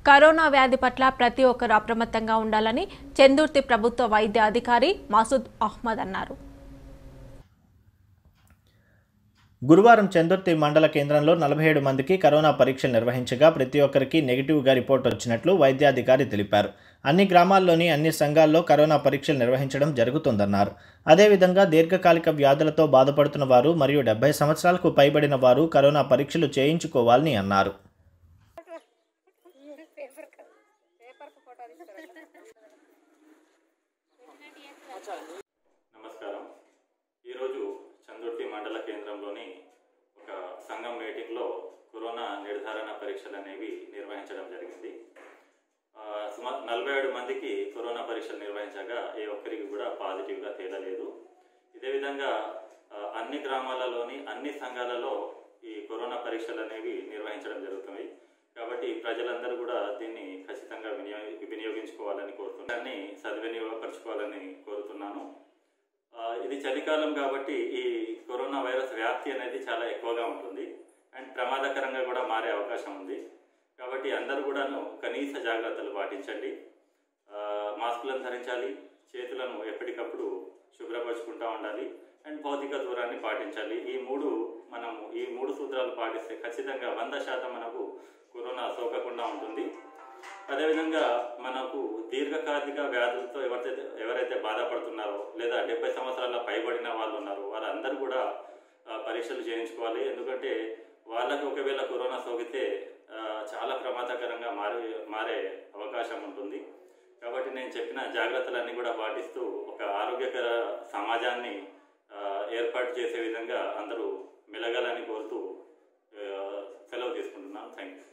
corona వ్యాధి పట్ల ప్రతి ఒక్కరూ అప్రమత్తంగా ఉండాలని చెందుర్తి ప్రభుత్వ వైద్య అధికారి మసూద్ అహ్మద్ అన్నారు గురువారం చందుర్తి మండల కేంద్రంలో నలభై ఏడు మందికి కరోనా పరీక్షలు నిర్వహించగా ప్రతి ఒక్కరికి నెగిటివ్గా రిపోర్ట్ వచ్చినట్లు వైద్యాధికారి తెలిపారు అన్ని గ్రామాల్లోని అన్ని సంఘాల్లో కరోనా పరీక్షలు నిర్వహించడం జరుగుతుందన్నారు అదేవిధంగా దీర్ఘకాలిక వ్యాధులతో బాధపడుతున్న వారు మరియు డెబ్బై సంవత్సరాలకు పైబడిన వారు కరోనా పరీక్షలు చేయించుకోవాలని అన్నారు నమస్కారం ఈరోజు చందుర్తి మండల కేంద్రంలోని ఒక సంఘం మీటింగ్లో కరోనా నిర్ధారణ పరీక్షలు అనేవి నిర్వహించడం జరిగింది ఆ, సుమారు నలభై ఏడు మందికి కరోనా పరీక్షలు నిర్వహించగా ఏ ఒక్కరికి కూడా పాజిటివ్గా తేలలేదు ఇదే విధంగా ఆ, అన్ని గ్రామాలలోని అన్ని సంఘాలలో ఈ కరోనా పరీక్షలు అనేవి నిర్వహించడం జరుగుతుంది కాబట్టి ప్రజలందరూ కూడా దీన్ని ఖచ్చితంగా వినియోగ వినియోగించుకోవాలని కోరుతున్నాను దాన్ని సద్వినియోగపరచుకోవాలని కోరుతున్నాను ఆ, ఇది చలికాలం కాబట్టి ఈ కరోనా వైరస్ వ్యాప్తి అనేది చాలా ఎక్కువగా ఉంటుంది అండ్ ప్రమాదకరంగా కూడా మారే అవకాశం ఉంది కాబట్టి అందరూ కూడాను కనీస జాగ్రత్తలు పాటించండి ఆ, మాస్కులను ధరించాలి చేతులను ఎప్పటికప్పుడు శుభ్రపరచుకుంటూ ఉండాలి అండ్ భౌతిక దూరాన్ని పాటించాలి ఈ మూడు మనము ఈ మూడు సూత్రాలు పాటిస్తే ఖచ్చితంగా వంద శాతం మనకు కరోనా సోకకుండా ఉంటుంది అదేవిధంగా మనకు దీర్ఘకాలిక వ్యాధులతో ఎవరైతే ఎవరైతే బాధపడుతున్నారో లేదా డెబ్బై సంవత్సరాల పైబడిన వాళ్ళు ఉన్నారో వారందరూ కూడా ఆ, పరీక్షలు చేయించుకోవాలి ఎందుకంటే వాళ్ళకి ఒకవేళ కరోనా సోకితే ఆ, చాలా ప్రమాదకరంగా మారే మారే అవకాశం ఉంటుంది కాబట్టి నేను చెప్పిన జాగ్రత్తలన్నీ కూడా పాటిస్తూ ఒక ఆరోగ్యకర సమాజాన్ని ఆ, ఏర్పాటు చేసే విధంగా అందరూ మెలగాలని కోరుతూ ఆ, సెలవు తీసుకుంటున్నాను థ్యాంక్ యూ